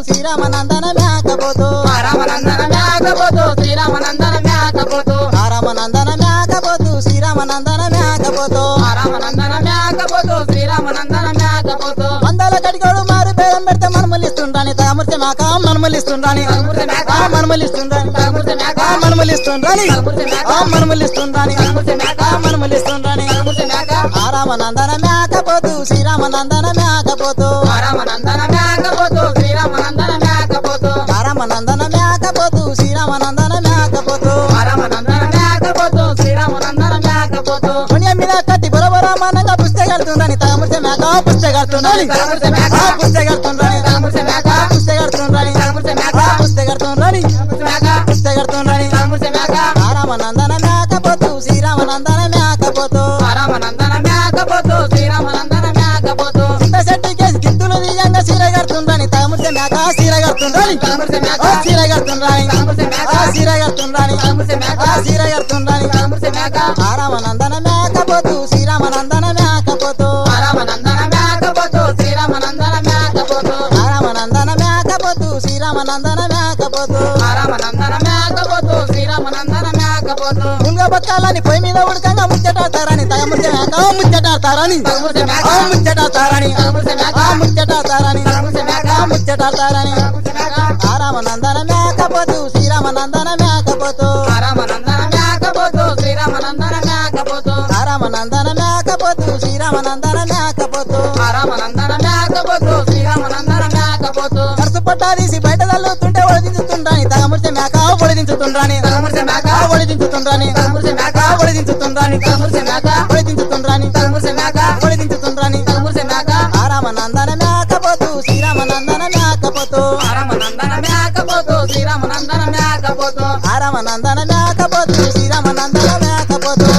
శ్రీరామనందన మేకపోతూ రామనందన మేకపోతూ శ్రీరామనందన మేకపోతూ రామనందన మేకపోతూ శ్రీరామనందన మేకపోతూ రామనందన మేకపోతూ శ్రీరామనందన మేకపోతూ వందల కడిగోడు మారు పేరం పెడితే మనమలిస్తుండాని తామృతి మాక మనమలిస్తుండాని తలమురిసి మేక ఆ మనమలిస్తుండాని తలమురిసి మేక ఆ మనమలిస్తుండాని తలమురిసి మేక ఆ మనమలిస్తుండాని తలమురిసి మేక ఆ మనమలిస్తుండాని తలమురిసి మేక ఆ రామనందన మేకపోతూ శ్రీరామనందన మేకపోతూ రామనందన మేకపోతూ శ్రీరామనందన మేకపోతూ ఆ రామనందన మేకపోతూ శ్రీరామనందన మేకపోతూ రామనందన మేకపోతూ శ్రీరామనందన మేకపోతూ పుణ్య మీద కట్టి బొరబొరమానంగా పుస్తకడుతుండని తామృతి మేక పుస్తకడుతుండని తలమురిసి మేక ఆ పుస్తకడుతుండని తలమురిసి మేక పుస్తకడుతుండని తలమురిసి మేక ఆ పుస్తకడుతుండని తలమురిసి మేక పుస్తకడుతుండని తలమురిసి మేక ఆ రామనందన మేకపోతూ శ్రీరామనందన మేకపోతూ రామనందన మేకపోతూ శ్రీరామనందన మేకపోతూ చింత చెట్టు కేసి గిత్తులు తీయంగా సీరగడుతుండని తామృతి మేక సీరగడుతుండని తలమురిసి మేక ఆ సీరగడుతుండని తలమురిసి మేక ఆ సీరగడుతుండని తలమురిసి మేక ఆ సీరగడుతుండని తలమురిసి మేక ఆ రామనందన మేకపోతూ శ్రీరామనందన మేకపోతూ రామనందన మేకపోతూ శ్రీరామనందన మేకపోతూ ఆ రామనందన మేకపోతూ శ్రీరామనందన మేకపోతూ రామనందన మేకపోతూ శ్రీరామనందన మేకపోతూ ముంగ బక్కాలని పొయ్యి మీద ఉడకంగా ముచ్చటాడతారని తగముచ్చ మేక ముచ్చటాడతారని తలమురిసి మేక ఆ ముచ్చటాడతారని తలమురిసి మేక ఆ ముచ్చటాడతారని తలమురిసి మేక ఆ ముచ్చటాడతారని తలమురిసి మేక ఆ రామనందన మేకపోతూ శ్రీరామనందన మేకపోతూ రామనందన మేకపోతూ శ్రీరామనందన మేకపోతూ ఆ రామనందన మేకపోతూ శ్రీరామనందన మేకపోతూ రామనందన మేకపోతూ శ్రీరామనందన మేకపోతూ కరుసు పట్టాదీసి బయట తల్లుతుంటే ఒడిదించుతుండ్రాని తగముడితే మేక ఒడిదించుతుండ్రాని తలమురిసి మేక ఆ ఒడిదించుతుండ్రాని తలమురిసి మేక ఆ ఒడిదించుతుండ్రాని తలమురిసి మేక ఒడిదించుతుండ్రాని తలమురిసి మేక ఒడిదించుతుండ్రాని తలమురిసి మేక ఆ రామనందన మేకపోతూ శ్రీరామనందన మేకపోతూ రామనందన మేకపోతూ శ్రీరామనందన మేకపోతూ ఆ రామనందన మేకపోతూ శ్రీరామనందన మేకపోతూ